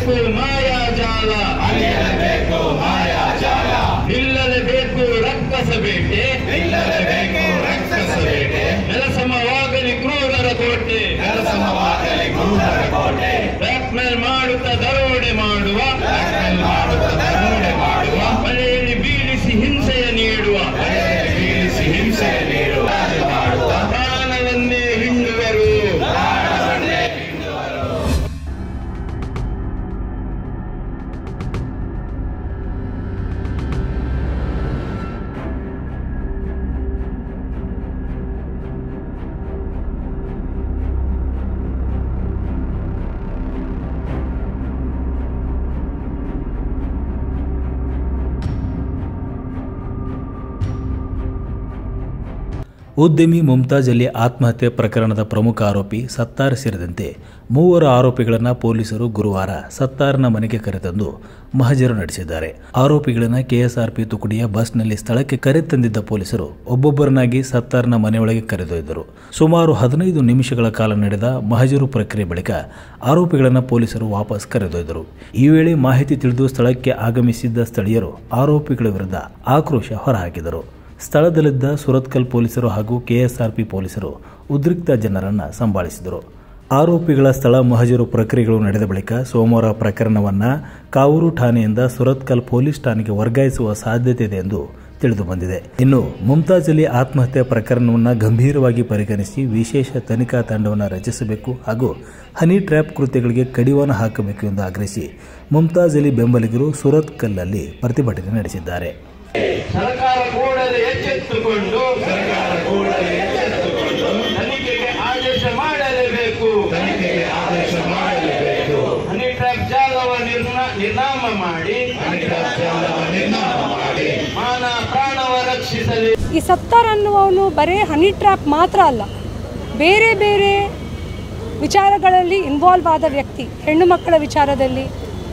ಅಳಿಯಲೇಬೇಕು ಮಾಯಾಜಾಲ ಅಳಿಯಲೇಬೇಕು ಮಾಯಾಜಾಲ ನಿಲ್ಲಲೇಬೇಕು ರಕ್ಕಸ ಬೇಟೆ ನಿಲ್ಲಲೇಬೇಕು ರಕ್ಷಸ ಬೇಟೆ ನೆಲಸಮವಾಗಲಿ ಕ್ರೂರರ ಕೋಟೆ ನೆಲಸಮವಾಗಲಿ ಕ್ರೂರರ ಕೋಟೆ ಬ್ಲಾಕ್ ಮೇಲ್ ಮಾಡುತ್ತ ದರೋಡೆ ಮಾಡುವ ಬ್ಲಾಕ್ಮೇಲ್ ಮಾಡುತ್ತ ದರೋಡೆ ಮಾಡುವ ಮನೆಯಲ್ಲಿ ಬೀಳಿಸಿ ಹಿಂಸೆಯ ನೀಡುವ ಮನೆಯಲ್ಲಿ ಬೀಳಿಸಿ ಹಿಂಸೆ ನೀಡುವ ಮಾಡುವ ಪ್ರಾಣವನ್ನೇ ಹಿಂಡುವರು ಪ್ರಾಣವನ್ನೇ ಹಿಂಡುವರು ಉದ್ಯಮಿ ಮುಮ್ತಾಜ್ ಅಲಿ ಆತ್ಮಹತ್ಯೆ ಪ್ರಕರಣದ ಪ್ರಮುಖ ಆರೋಪಿ ಸತ್ತಾರ್ ಸೇರಿದಂತೆ ಮೂವರು ಆರೋಪಿಗಳನ್ನು ಪೊಲೀಸರು ಗುರುವಾರ ಸತ್ತಾರ್ನ ಮನೆಗೆ ಕರೆತಂದು ಮಹಜರು ನಡೆಸಿದ್ದಾರೆ ಆರೋಪಿಗಳನ್ನು ಕೆಎಸ್ಆರ್ಪಿ ತುಕಡಿಯ ಬಸ್ನಲ್ಲಿ ಸ್ಥಳಕ್ಕೆ ಕರೆತಂದಿದ್ದ ಪೊಲೀಸರು ಒಬ್ಬೊಬ್ಬರನ್ನಾಗಿ ಸತ್ತಾರ್ನ ಮನೆಯೊಳಗೆ ಕರೆದೊಯ್ದರು ಸುಮಾರು ಹದಿನೈದು ನಿಮಿಷಗಳ ಕಾಲ ನಡೆದ ಮಹಜರು ಪ್ರಕ್ರಿಯೆ ಬಳಿಕ ಆರೋಪಿಗಳನ್ನು ಪೊಲೀಸರು ವಾಪಸ್ ಕರೆದೊಯ್ದರು ಈ ವೇಳೆ ಮಾಹಿತಿ ತಿಳಿದು ಸ್ಥಳಕ್ಕೆ ಆಗಮಿಸಿದ್ದ ಸ್ಥಳೀಯರು ಆರೋಪಿಗಳ ವಿರುದ್ಧ ಆಕ್ರೋಶ ಹೊರಹಾಕಿದರು ಸ್ಥಳದಲ್ಲಿದ್ದ ಸುರತ್ಕಲ್ ಪೊಲೀಸರು ಹಾಗೂ ಕೆಎಸ್ಆರ್ಪಿ ಪೊಲೀಸರು ಉದ್ರಿಕ್ತ ಜನರನ್ನು ಸಂಭಾಳಿಸಿದರು ಆರೋಪಿಗಳ ಸ್ಥಳ ಮಹಜರು ಪ್ರಕ್ರಿಯೆಗಳು ನಡೆದ ಬಳಿಕ ಸೋಮವಾರ ಪ್ರಕರಣವನ್ನು ಕಾವೂರು ಠಾಣೆಯಿಂದ ಸುರತ್ಕಲ್ ಪೊಲೀಸ್ ಠಾಣೆಗೆ ವರ್ಗಾಯಿಸುವ ಸಾಧ್ಯತೆ ಇದೆ ಎಂದು ತಿಳಿದು ಬಂದಿದೆ ಇನ್ನು ಮುಮ್ತಾಜ್ ಅಲಿ ಆತ್ಮಹತ್ಯೆ ಪ್ರಕರಣವನ್ನು ಗಂಭೀರವಾಗಿ ಪರಿಗಣಿಸಿ ವಿಶೇಷ ತನಿಖಾ ತಂಡವನ್ನು ರಚಿಸಬೇಕು ಹಾಗೂ ಹನಿ ಟ್ರ್ಯಾಪ್ ಕೃತ್ಯಗಳಿಗೆ ಕಡಿವಾಣ ಹಾಕಬೇಕು ಎಂದು ಆಗ್ರಹಿಸಿ ಮುಮ್ತಾಜ್ ಅಲಿ ಬೆಂಬಲಿಗರು ಸುರತ್ಕಲ್ನಲ್ಲಿ ಪ್ರತಿಭಟನೆ ನಡೆಸಿದ್ದಾರೆ ಸರ್ಕಾರ ಕೂಡಲೇ ಎಚ್ಚೆತ್ತುಕೊಂಡು ಸರ್ಕಾರ ಕೂಡಲೇ ಎಚ್ಚೆತ್ತುಕೊಂಡು ತನಿಖೆಗೆ ಆದೇಶ ಮಾಡಲೇಬೇಕು ತನಿಖೆಗೆ ಆದೇಶ ಮಾಡಲೇಬೇಕು ಹನಿ ಟ್ರ್ಯಾಪ್ ಜಾಲವ ನಿರ್ನ- ನಿರ್ನಾಮ ಮಾಡಿ ಜಾಲವ ನಿರ್ನಾಮ ಮಾಡಿ ಮಾನ ಪ್ರಾಣವ ರಕ್ಷಿಸಲಿ ಈ ಸತ್ತಾರ್ ಅನ್ನುವವನು ಬರೇ ಹನಿ ಟ್ರ್ಯಾಪ್ ಮಾತ್ರ ಅಲ್ಲ ಬೇರೆ ಬೇರೆ ವಿಚಾರಗಳಲ್ಲಿ ಇನ್ವಾಲ್ವ್ ಆದ ವ್ಯಕ್ತಿ ಹೆಣ್ಣು ಮಕ್ಕಳ ವಿಚಾರದಲ್ಲಿ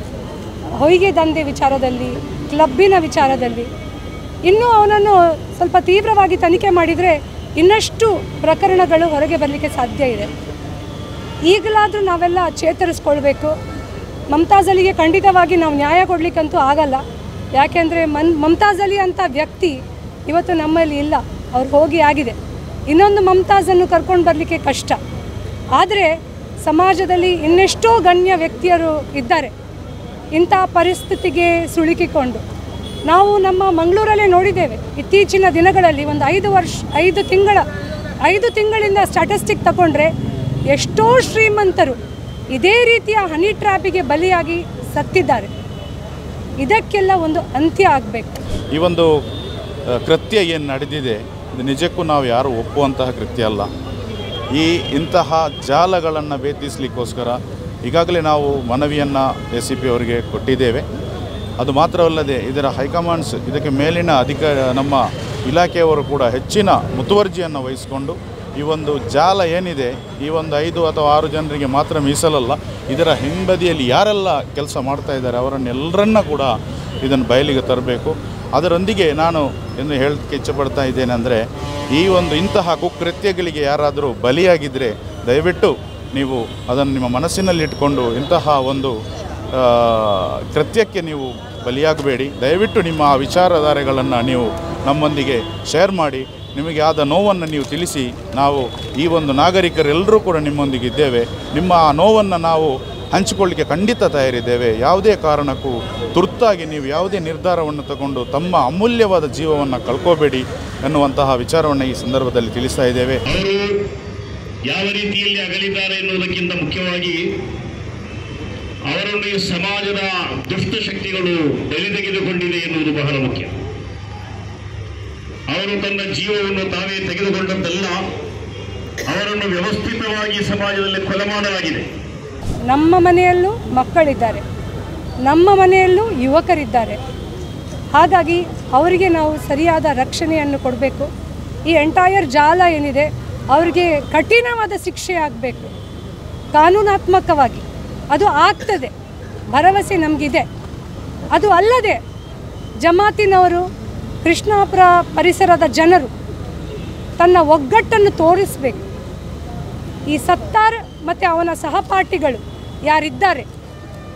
ಹೊಯ್ಗೆ ದಂಧೆ ವಿಚಾರದಲ್ಲಿ ಕ್ಲಬ್ಬಿನ ವಿಚಾರದಲ್ಲಿ ಇನ್ನೂ ಅವನನ್ನು ಸ್ವಲ್ಪ ತೀವ್ರವಾಗಿ ತನಿಖೆ ಮಾಡಿದರೆ ಇನ್ನಷ್ಟು ಪ್ರಕರಣಗಳು ಹೊರಗೆ ಬರಲಿಕ್ಕೆ ಸಾಧ್ಯ ಇದೆ ಈಗಲಾದರೂ ನಾವೆಲ್ಲ ಚೇತರಿಸ್ಕೊಳ್ಬೇಕು ಮಮತಾಜ್ ಅಲಿಗೆ ಖಂಡಿತವಾಗಿ ನಾವು ನ್ಯಾಯ ಕೊಡಲಿಕ್ಕಂತೂ ಆಗಲ್ಲ ಯಾಕೆಂದರೆ ಮನ್ ಮಮತಾಜ್ ಅಲಿ ಅಂತ ವ್ಯಕ್ತಿ ಇವತ್ತು ನಮ್ಮಲ್ಲಿ ಇಲ್ಲ ಅವ್ರು ಹೋಗಿ ಆಗಿದೆ ಇನ್ನೊಂದು ಮಮತಾಜನ್ನು ಕರ್ಕೊಂಡು ಬರಲಿಕ್ಕೆ ಕಷ್ಟ ಆದರೆ ಸಮಾಜದಲ್ಲಿ ಇನ್ನೆಷ್ಟೋ ಗಣ್ಯ ವ್ಯಕ್ತಿಯರು ಇದ್ದಾರೆ ಇಂಥ ಪರಿಸ್ಥಿತಿಗೆ ಸುಳುಕಿಕೊಂಡು ನಾವು ನಮ್ಮ ಮಂಗಳೂರಲ್ಲೇ ನೋಡಿದ್ದೇವೆ ಇತ್ತೀಚಿನ ದಿನಗಳಲ್ಲಿ ಒಂದು ಐದು ವರ್ಷ ಐದು ತಿಂಗಳ ಐದು ತಿಂಗಳಿಂದ ಸ್ಟ್ಯಾಟಿಸ್ಟಿಕ್ ತಗೊಂಡ್ರೆ ಎಷ್ಟೋ ಶ್ರೀಮಂತರು ಇದೇ ರೀತಿಯ ಹನಿ ಟ್ರ್ಯಾಪಿಗೆ ಬಲಿಯಾಗಿ ಸತ್ತಿದ್ದಾರೆ ಇದಕ್ಕೆಲ್ಲ ಒಂದು ಅಂತ್ಯ ಆಗಬೇಕು ಈ ಒಂದು ಆ, ಕೃತ್ಯ ಏನು ನಡೆದಿದೆ ಇದು ನಿಜಕ್ಕೂ ನಾವು ಯಾರು ಒಪ್ಪುವಂತಹ ಕೃತ್ಯ ಅಲ್ಲ ಈ ಇಂತಹ ಜಾಲಗಳನ್ನು ಭೇದಿಸಲಿಕ್ಕೋಸ್ಕರ ಈಗಾಗಲೇ ನಾವು ಮನವಿಯನ್ನು ಎಸ್ ಸಿ ಪಿ ಅವರಿಗೆ ಕೊಟ್ಟಿದ್ದೇವೆ ಅದು ಮಾತ್ರವಲ್ಲದೆ ಇದರ ಹೈಕಮಾಂಡ್ಸ್ ಇದಕ್ಕೆ ಮೇಲಿನ ಅಧಿಕಾರ ನಮ್ಮ ಇಲಾಖೆಯವರು ಕೂಡ ಹೆಚ್ಚಿನ ಮುತುವರ್ಜಿಯನ್ನು ವಹಿಸಿಕೊಂಡು ಈ ಒಂದು ಜಾಲ ಏನಿದೆ ಈ ಒಂದು ಐದು ಅಥವಾ ಆರು ಜನರಿಗೆ ಮಾತ್ರ ಮೀಸಲಲ್ಲ ಇದರ ಹಿಂಬದಿಯಲ್ಲಿ ಯಾರೆಲ್ಲ ಕೆಲಸ ಮಾಡ್ತಾ ಇದ್ದಾರೆ ಅವರನ್ನೆಲ್ಲರನ್ನ ಕೂಡ ಇದನ್ನು ಬಯಲಿಗೆ ತರಬೇಕು ಅದರೊಂದಿಗೆ ನಾನು ಎಂದು ಹೇಳಕ್ಕೆ ಇಚ್ಛಪಡ್ತಾ ಇದ್ದೇನೆ ಅಂದರೆ ಈ ಒಂದು ಇಂತಹ ಕುಕೃತ್ಯಗಳಿಗೆ ಯಾರಾದರೂ ಬಲಿಯಾಗಿದ್ದರೆ ದಯವಿಟ್ಟು ನೀವು ಅದನ್ನು ನಿಮ್ಮ ಮನಸ್ಸಿನಲ್ಲಿಟ್ಟುಕೊಂಡು ಇಂತಹ ಒಂದು ಆ, ಕೃತ್ಯಕ್ಕೆ ನೀವು ಬಲಿಯಾಗಬೇಡಿ ದಯವಿಟ್ಟು ನಿಮ್ಮ ಆ ವಿಚಾರಧಾರೆಗಳನ್ನು ನೀವು ನಮ್ಮೊಂದಿಗೆ ಶೇರ್ ಮಾಡಿ ನಿಮಗೆ ಆದ ನೋವನ್ನು ನೀವು ತಿಳಿಸಿ ನಾವು ಈ ಒಂದು ನಾಗರಿಕರೆಲ್ಲರೂ ಕೂಡ ನಿಮ್ಮೊಂದಿಗೆ ಇದ್ದೇವೆ ನಿಮ್ಮ ಆ ನೋವನ್ನು ನಾವು ಹಂಚಿಕೊಳ್ಳಿಕ್ಕೆ ಖಂಡಿತ ತಯಾರಿದ್ದೇವೆ ಯಾವುದೇ ಕಾರಣಕ್ಕೂ ತುರ್ತಾಗಿ ನೀವು ಯಾವುದೇ ನಿರ್ಧಾರವನ್ನು ತಗೊಂಡು ತಮ್ಮ ಅಮೂಲ್ಯವಾದ ಜೀವವನ್ನು ಕಳ್ಕೋಬೇಡಿ ಎನ್ನುವಂತಹ ವಿಚಾರವನ್ನು ಈ ಸಂದರ್ಭದಲ್ಲಿ ತಿಳಿಸ್ತಾ ಇದ್ದೇವೆ ಅವರು ಯಾವ ರೀತಿಯಲ್ಲಿ ಅಗಲಿದ್ದಾರೆ ಎನ್ನುವುದಕ್ಕಿಂತ ಮುಖ್ಯವಾಗಿ ಅವರನ್ನು ಈ ಸಮಾಜದ ದುಷ್ಟ ಶಕ್ತಿಗಳು ಬಲಿ ತೆಗೆದುಕೊಂಡಿದೆ ಎನ್ನುವುದು ಬಹಳ ಮುಖ್ಯ ಅವರು ತನ್ನ ಜೀವವನ್ನು ತಾವೇ ತೆಗೆದುಕೊಂಡದ್ದಲ್ಲ ಅವರನ್ನು ವ್ಯವಸ್ಥಿತವಾಗಿ ಸಮಾಜದಲ್ಲಿ ಕೊಲೆ ಮಾಡಲಾಗಿದೆ ನಮ್ಮ ಮನೆಯಲ್ಲೂ ಮಕ್ಕಳಿದ್ದಾರೆ ನಮ್ಮ ಮನೆಯಲ್ಲೂ ಯುವಕರಿದ್ದಾರೆ ಹಾಗಾಗಿ ಅವರಿಗೆ ನಾವು ಸರಿಯಾದ ರಕ್ಷಣೆಯನ್ನು ಕೊಡಬೇಕು ಈ ಎಂಟೈರ್ ಜಾಲ ಏನಿದೆ ಅವರಿಗೆ ಕಠಿಣವಾದ ಶಿಕ್ಷೆ ಆಗಬೇಕು ಕಾನೂನಾತ್ಮಕವಾಗಿ ಅದು ಆಗ್ತದೆ ಭರವಸೆ ನಮಗಿದೆ ಅದು ಅಲ್ಲದೆ ಜಮಾತಿನವರು ಕೃಷ್ಣಾಪುರ ಪರಿಸರದ ಜನರು ತನ್ನ ಒಗ್ಗಟ್ಟನ್ನು ತೋರಿಸಬೇಕು ಈ ಸತ್ತಾರ್ ಮತ್ತು ಅವನ ಸಹಪಾಠಿಗಳು ಯಾರಿದ್ದಾರೆ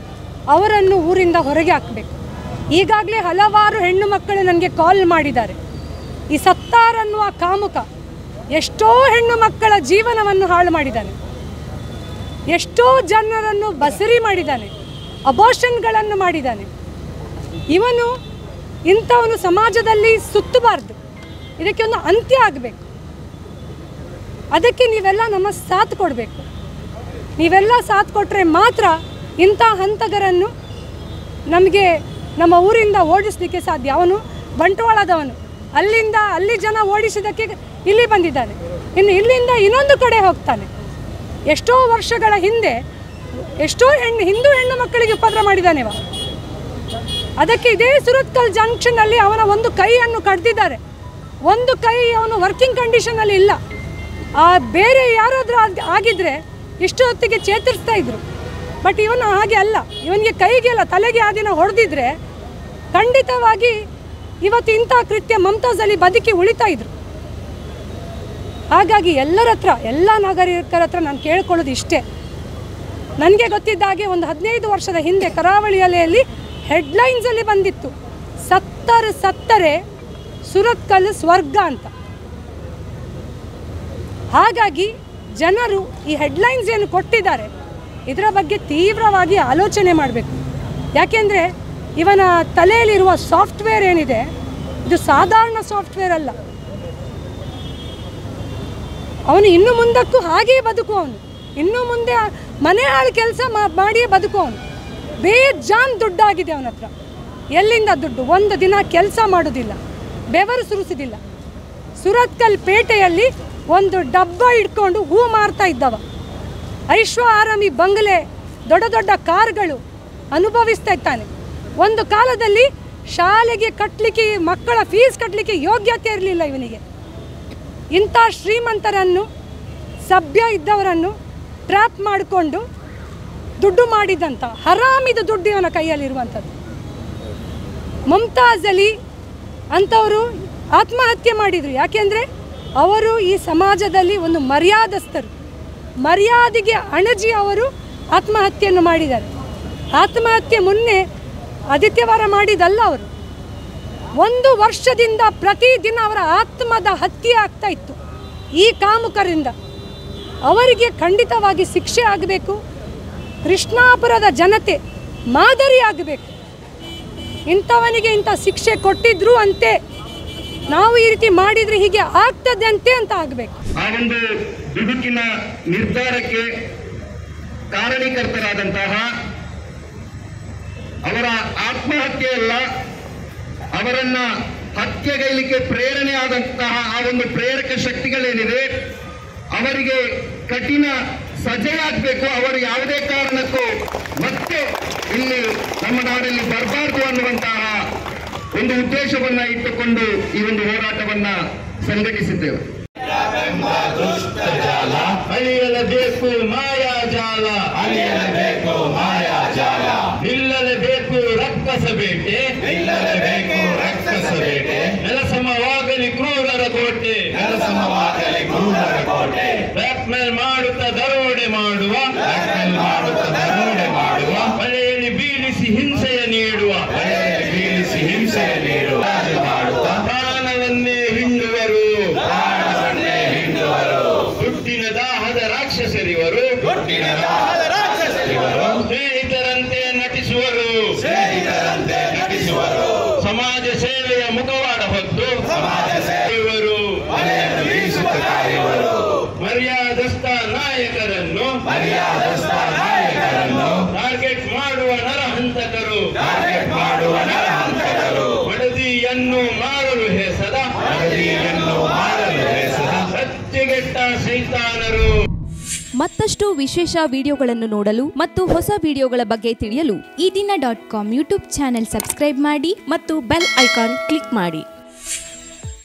ಅವರನ್ನು ಊರಿಂದ ಹೊರಗೆ ಹಾಕಬೇಕು ಈಗಾಗಲೇ ಹಲವಾರು ಹೆಣ್ಣು ಮಕ್ಕಳು ನನಗೆ ಕಾಲ್ ಮಾಡಿದ್ದಾರೆ ಈ ಸತ್ತಾರ್ ಅನ್ನುವ ಕಾಮುಕ ಎಷ್ಟೋ ಹೆಣ್ಣು ಮಕ್ಕಳ ಜೀವನವನ್ನು ಹಾಳು ಮಾಡಿದ್ದಾನೆ ಎಷ್ಟೋ ಜನರನ್ನು ಬಸರಿ ಮಾಡಿದ್ದಾನೆ ಅಬೋಷನ್ಗಳನ್ನು ಮಾಡಿದ್ದಾನೆ ಇವನು ಇಂಥವನು ಸಮಾಜದಲ್ಲಿ ಸುತ್ತಬಾರ್ದು ಇದಕ್ಕೆ ಒಂದು ಅಂತ್ಯ ಆಗಬೇಕು ಅದಕ್ಕೆ ನೀವೆಲ್ಲ ನಮ್ಮ ಸಾಥ್ ಕೊಡಬೇಕು ನೀವೆಲ್ಲ ಸಾಥ್ ಕೊಟ್ಟರೆ ಮಾತ್ರ ಇಂಥ ಹಂತಕರನ್ನು ನಮಗೆ ನಮ್ಮ ಊರಿಂದ ಓಡಿಸಲಿಕ್ಕೆ ಸಾಧ್ಯ ಅವನು ಬಂಟ್ವಾಳದವನು ಅಲ್ಲಿಂದ ಅಲ್ಲಿ ಜನ ಓಡಿಸಿದ್ದಕ್ಕೆ ಇಲ್ಲಿ ಬಂದಿದ್ದಾನೆ ಇನ್ನು ಇಲ್ಲಿಂದ ಇನ್ನೊಂದು ಕಡೆ ಹೋಗ್ತಾನೆ ಎಷ್ಟೋ ವರ್ಷಗಳ ಹಿಂದೆ ಎಷ್ಟೋ ಹೆಣ್ಣು ಹಿಂದೂ ಹೆಣ್ಣು ಮಕ್ಕಳಿಗೆ ಉಪದ್ರ ಮಾಡಿದ್ದಾನೆ ಇವ ಅದಕ್ಕೆ ಇದೇ ಸುರತ್ಕಲ್ ಜಂಕ್ಷನ್ನಲ್ಲಿ ಅವನ ಒಂದು ಕೈಯನ್ನು ಕಡ್ದಿದ್ದಾರೆ ಒಂದು ಕೈ ಅವನು ವರ್ಕಿಂಗ್ ಕಂಡೀಷನಲ್ಲಿ ಇಲ್ಲ ಆ ಬೇರೆ ಯಾರಾದರೂ ಆಗ್- ಆಗಿದ್ರೆ ಇಷ್ಟು ಹೊತ್ತಿಗೆ ಚೇತರಿಸ್ತಾ ಇದ್ರು ಬಟ್ ಇವನು ಹಾಗೆ ಅಲ್ಲ ಇವನಿಗೆ ಕೈಗೆ ಅಲ್ಲ ತಲೆಗೆ ಆ ದಿನ ಹೊಡೆದಿದ್ರೆ ಖಂಡಿತವಾಗಿ ಇವತ್ತು ಇಂಥ ಕೃತ್ಯ ಮಮತಾಜಲ್ಲಿ ಬದುಕಿ ಉಳಿತಾ ಇದ್ರು ಹಾಗಾಗಿ ಎಲ್ಲರ ಹತ್ರ ಎಲ್ಲ ನಾಗರಿಕರ ಹತ್ರ ನಾನು ಕೇಳ್ಕೊಳ್ಳೋದು ಇಷ್ಟೇ ನನಗೆ ಗೊತ್ತಿದ್ದ ಹಾಗೆ ಒಂದು ಹದಿನೈದು ವರ್ಷದ ಹಿಂದೆ ಕರಾವಳಿ ಅಲೆಯಲ್ಲಿ ಹೆಡ್ಲೈನ್ಸಲ್ಲಿ ಬಂದಿತ್ತು ಸತ್ತರೆ ಸತ್ತರೆ ಸುರತ್ಕಲ್ ಸ್ವರ್ಗ ಅಂತ ಹಾಗಾಗಿ ಜನರು ಈ ಹೆಡ್ಲೈನ್ಸ್ ಏನು ಕೊಟ್ಟಿದ್ದಾರೆ ಇದರ ಬಗ್ಗೆ ತೀವ್ರವಾಗಿ ಆಲೋಚನೆ ಮಾಡಬೇಕು ಯಾಕೆಂದರೆ ಇವನ ತಲೆಯಲ್ಲಿರುವ ಸಾಫ್ಟ್ವೇರ್ ಏನಿದೆ ಇದು ಸಾಧಾರಣ ಸಾಫ್ಟ್ವೇರ್ ಅಲ್ಲ ಅವನು ಇನ್ನು ಮುಂದಕ್ಕೂ ಹಾಗೆಯೇ ಬದುಕುವವನು ಇನ್ನು ಮುಂದೆ ಆ ಮನೆ ಹಾಳು ಕೆಲಸ ಮಾಡಿಯೇ ಬದುಕುವವನು ಬೇಜಾನ್ ದುಡ್ಡಾಗಿದೆ ಅವನ ಹತ್ರ ಎಲ್ಲಿಂದ ದುಡ್ಡು ಒಂದು ದಿನ ಕೆಲಸ ಮಾಡೋದಿಲ್ಲ ಬೆವರು ಸುರಿಸಿದಿಲ್ಲ ಸುರತ್ಕಲ್ ಪೇಟೆಯಲ್ಲಿ ಒಂದು ಡಬ್ಬ ಇಟ್ಕೊಂಡು ಹೂ ಮಾರ್ತಾ ಇದ್ದವ ಐಶ್ವ ಆರಾಮಿ ಬಂಗಲೆ ದೊಡ್ಡ ದೊಡ್ಡ ಕಾರ್ಗಳು ಅನುಭವಿಸ್ತಾ ಇದ್ದಾನೆ ಒಂದು ಕಾಲದಲ್ಲಿ ಶಾಲೆಗೆ ಕಟ್ಟಲಿಕ್ಕೆ ಮಕ್ಕಳ ಫೀಸ್ ಕಟ್ಟಲಿಕ್ಕೆ ಯೋಗ್ಯತೆ ಇರಲಿಲ್ಲ ಇವನಿಗೆ ಇಂಥ ಶ್ರೀಮಂತರನ್ನು ಸಭ್ಯ ಇದ್ದವರನ್ನು ಟ್ರ್ಯಾಪ್ ಮಾಡಿಕೊಂಡು ದುಡ್ಡು ಮಾಡಿದಂಥ ಹರಾಮಿದ ದುಡ್ಡು ಇವನ ಕೈಯಲ್ಲಿರುವಂಥದ್ದು ಮುಮ್ತಾಜ್ ಅಲಿ ಅಂಥವರು ಆತ್ಮಹತ್ಯೆ ಮಾಡಿದರು ಯಾಕೆಂದರೆ ಅವರು ಈ ಸಮಾಜದಲ್ಲಿ ಒಂದು ಮರ್ಯಾದಸ್ಥರು ಮರ್ಯಾದೆಗೆ ಅಣಜಿ ಅವರು ಆತ್ಮಹತ್ಯೆಯನ್ನು ಮಾಡಿದ್ದಾರೆ ಆತ್ಮಹತ್ಯೆ ಮುನ್ನೆ ಆದಿತ್ಯವಾರ ಮಾಡಿದಲ್ಲ ಅವರು ಒಂದು ವರ್ಷದಿಂದ ಪ್ರತಿದಿನ ಅವರ ಆತ್ಮದ ಹತ್ಯೆ ಆಗ್ತಾ ಇತ್ತು ಈ ಕಾಮುಕರಿಂದ ಅವರಿಗೆ ಖಂಡಿತವಾಗಿ ಶಿಕ್ಷೆ ಆಗಬೇಕು ಕೃಷ್ಣಾಪುರದ ಜನತೆ ಮಾದರಿ ಆಗಬೇಕು ಇಂಥವನಿಗೆ ಇಂಥ ಶಿಕ್ಷೆ ಕೊಟ್ಟಿದ್ರು ಅಂತೆ ನಾವು ಈ ರೀತಿ ಮಾಡಿದರೆ ಹೀಗೆ ಆಗ್ತದಂತೆ ಅಂತ ಆಗಬೇಕು ಆ ಒಂದು ದುಡುಕಿನ ನಿರ್ಧಾರಕ್ಕೆ ಕಾರಣೀಕರ್ತರಾದಂತಹ ಅವರ ಆತ್ಮಹತ್ಯೆ ಅಲ್ಲ ಅವರನ್ನ ಹತ್ಯೆಗೈಲಿಕ್ಕೆ ಪ್ರೇರಣೆ ಆದಂತಹ ಆ ಒಂದು ಪ್ರೇರಕ ಶಕ್ತಿಗಳೇನಿದೆ ಅವರಿಗೆ ಕಠಿಣ ಸಜೆಯಾಗಬೇಕು ಅವರು ಯಾವುದೇ ಕಾರಣಕ್ಕೂ ಮತ್ತೆ ಇಲ್ಲಿ ನಮ್ಮ ನಾಡಲ್ಲಿ ಬರಬಾರ್ದು ಅನ್ನುವಂತಹ ಒಂದು ಉದ್ದೇಶವನ್ನ ಇಟ್ಟುಕೊಂಡು ಈ ಒಂದು ಹೋರಾಟವನ್ನ ಸಂಘಟಿಸಿದ್ದೇವೆ ಅಳಿಯಲೇಬೇಕು ಮಾಯಾಜಾಲ ಅಲಿಯಲೇಬೇಕು ಮಾಯಾಜಾಲ ನಿಲ್ಲಲೇಬೇಕು ರಕ್ಕಸ ಬೇಟೆ ನಿಲ್ಲಲೇಬೇಕು ರಕ್ಕಸ ಬೇಟೆ ನೆಲಸಮವಾಗಲಿ ಕ್ರೂರರ ಕೋಟೆ ನೆಲಸಮವಾಗಲಿ ಕ್ರೂರರ ಕೋಟೆ ಬ್ಲಾಕ್ಮೇಲ್ ಮಾಡುತ್ತಾ ದರೋಡೆ ಮಾಡುವ ಬ್ಲಾಕ್ಮೇಲ್ ಮಾಡುತ್ತ ದರೋಡೆ ಮಾಡುವ ಮಳೆಯಲ್ಲಿ ಬೀಳಿಸಿ ಹಿಂಸೆಯ ನೀಡುವ ಬಲೆಯಲ್ಲಿ ಬೀಳಿಸಿ ಹಿಂಸೆ ನೀಡುವ ರಾಜು ಮಾಡುತ್ತ ಪ್ರಾಣವನ್ನೇ ಹಿಂಡುವರು ಪ್ರಾಣವನ್ನೇ ಹಿಂಡುವರು ಹುಟ್ಟಿನ ದಾಹದ ರಾಕ್ಷಸರಿವರು ಹುಟ್ಟಿನ ದಾಹದ ರಾಕ್ಷಸರಿವರು ಸ್ನೇಹಿತರಂತೆ ನಟಿಸುವರು ಸ್ನೇಹಿತರಂತೆ ನಟಿಸುವರು ಸಮಾಜ ಸೇವೆಯ ಮುಖವಾಡ ಹೊತ್ತು ಸಮಾಜ ಸೇವೆ ಇವರು ಮನೆಯನ್ನು ಬೀಸುತ್ತ ಕಾಯುವರು ಮರ್ಯಾದಸ್ಥ ನಾಯಕರನ್ನು ಮರ್ಯಾದಸ್ಥ ನಾಯಕರನ್ನು ಟಾರ್ಗೆಟ್ ಮಾಡುವ ನರಹಂತಕರು ಟಾರ್ಗೆಟ್ ಮಾಡುವ ನರಹಂತಕರು ವರದಿಯನ್ನು ಮಾರಲು ಹೆಸದ ವರದಿಯನ್ನು ಮಾಡಲು ಹೆಸರ ಸತ್ಯಗೆಟ್ಟ ಸೈತಾನರು ಮತ್ತಷ್ಟು ವಿಶೇಷ ವಿಡಿಯೋಗಳನ್ನು ನೋಡಲು ಮತ್ತು ಹೊಸ ವಿಡಿಯೋಗಳ ಬಗ್ಗೆ ತಿಳಿಯಲು Ee Dina dot com YouTube channel subscribe ಮಾಡಿ ಮತ್ತು ಬೆಲ್ ಐಕಾನ್ ಕ್ಲಿಕ್ ಮಾಡಿ